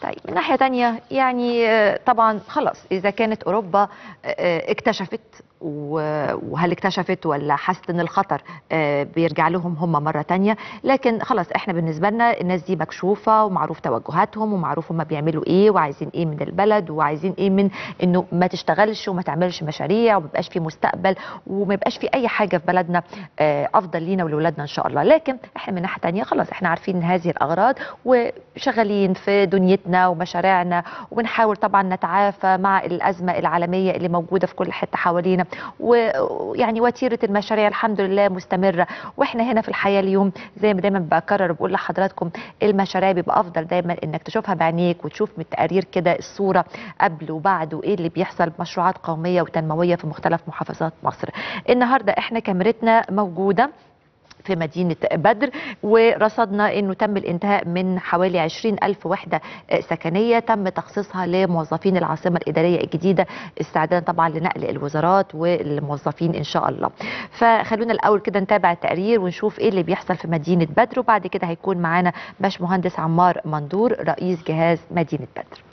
طيب من ناحية تانية يعني آه، طبعا خلاص إذا كانت أوروبا آه، اكتشفت و- وهل اكتشفت ولا حست ان الخطر آه، بيرجع لهم هم مرة تانية لكن خلاص احنا بالنسبة لنا الناس دي مكشوفة ومعروف توجهاتهم ومعروف هم بيعملوا ايه وعايزين ايه من البلد وعايزين ايه من انه ما تشتغلش وما تعملش مشاريع وما يبقاش في مستقبل وما يبقاش في اي حاجة في بلدنا آه، افضل لينا ولولادنا ان شاء الله لكن احنا من ناحية تانية خلاص احنا عارفين إن هذه الاغراض وشغالين في دنيتنا ومشاريعنا وبنحاول طبعا نتعافى مع الازمه العالميه اللي موجوده في كل حته حوالينا ويعني وتيره المشاريع الحمد لله مستمره واحنا هنا في الحياه اليوم زي ما دايما بكرر وبقول لحضراتكم المشاريع بيبقى افضل دايما انك تشوفها بعينيك وتشوف من التقارير كده الصوره قبل وبعد وايه اللي بيحصل مشروعات قوميه وتنمويه في مختلف محافظات مصر النهارده احنا كاميرتنا موجوده في مدينة بدر ورصدنا أنه تم الانتهاء من حوالي 20 ألف وحدة آه، سكنية تم تخصيصها لموظفين العاصمة الإدارية الجديدة استعدادا طبعا لنقل الوزارات والموظفين إن شاء الله فخلونا الأول كده نتابع التقرير ونشوف إيه اللي بيحصل في مدينة بدر وبعد كده هيكون معانا باش مهندس عمار مندور رئيس جهاز مدينة بدر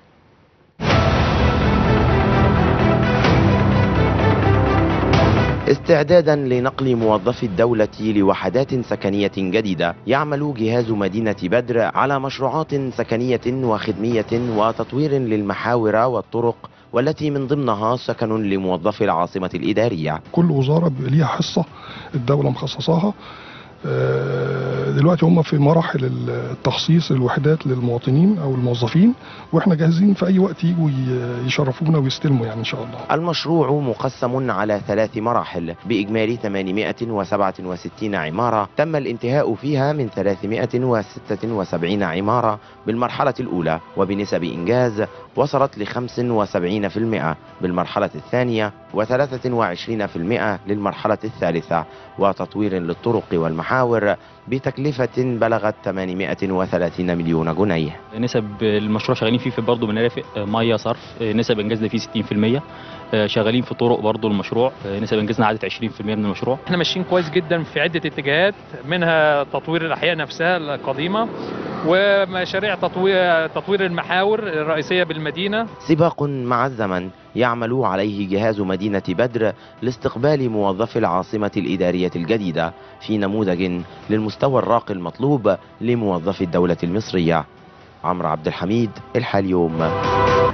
استعدادا لنقل موظفي الدولة لوحدات سكنية جديدة يعمل جهاز مدينة بدر على مشروعات سكنية وخدمية وتطوير للمحاور والطرق والتي من ضمنها سكن لموظفي العاصمة الإدارية كل وزاره بيبقى ليها حصه الدوله مخصصاها آه، دلوقتي هم في مراحل التخصيص الوحدات للمواطنين او الموظفين واحنا جاهزين في اي وقت يجوا ي- يشرفونا ويستلموا يعني ان شاء الله المشروع مقسم على ثلاث مراحل بإجمالي 867 عمارة تم الانتهاء فيها من 376 عمارة بالمرحلة الأولى وبنسب إنجاز وصلت ل 75% بالمرحلة الثانية و23% للمرحلة الثالثة وتطوير للطرق والمحاور بتكلفة بلغت 830 مليون جنيه نسب المشروع شغالين فيه في برضه بنرافق ميه صرف نسب انجازنا فيه 60% شغالين في طرق برضه المشروع نسب انجازنا عدت 20% من المشروع احنا ماشيين كويس جدا في عده اتجاهات منها تطوير الاحياء نفسها القديمه ومشاريع تطوير تطوير المحاور الرئيسيه بالمدينه سباق مع الزمن يعمل عليه جهاز مدينة بدر لاستقبال موظفي العاصمة الإدارية الجديدة في نموذج للمستوى الراقي المطلوب لموظفي الدولة المصرية عمرو عبد الحميد الحاليوم